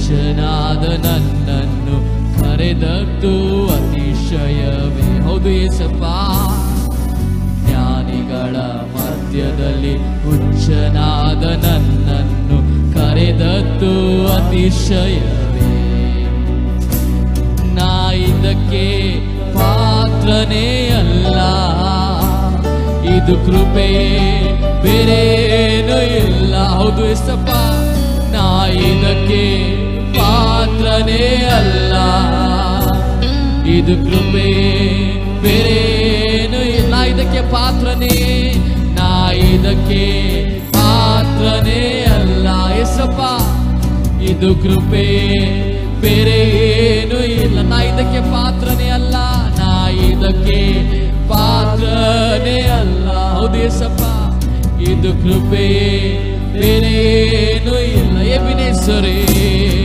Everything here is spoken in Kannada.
ಹುಚ್ಚನಾದ ನನ್ನನ್ನು ಕರೆದದ್ದು ಅತಿಶಯವೇ ಹೌದು ಏಸಪ್ಪ ಜ್ಞಾನಿಗಳ ಮಧ್ಯದಲ್ಲಿ ಹುಚ್ಚನಾದ ನನ್ನನ್ನು ಕರೆದದ್ದು ಅತಿಶಯವೇ ನಾ ಇದಕ್ಕೆ ಪಾತ್ರನೇ ಅಲ್ಲ ಇದು ಕೃಪೆಯೇ ಬೇರೇನು ಇಲ್ಲ ಹೌದು ಎಷ್ಟಪ್ಪ ನಾ ಇದಕ್ಕೆ ಪಾತ್ರನೇ ಅಲ್ಲ ಇದು ಕೃಪೆಯೇ ಬೇರೇನು ಇಲ್ಲ ನಾ ಇದಕ್ಕೆ ಪಾತ್ರನೇ ನಾ ಇದಕ್ಕೆ ಪಾತ್ರನೇ ಅಲ್ಲ ಎಸಪ್ಪ ಇದು ಕೃಪೆ ಬೇರೆ ಏನು ಇಲ್ಲ ನಾ ಇದಕ್ಕೆ ಪಾತ್ರನೇ ಅಲ್ಲ ನಾ ಇದಕ್ಕೆ ಪಾತ್ರನೇ ಅಲ್ಲ ಹೌದೇಸಪ್ಪ ಇದು ಕೃಪೆ ಬೇರೆ ಏನು ಇಲ್ಲ ಎಬಿನೇಶ್ವರೇ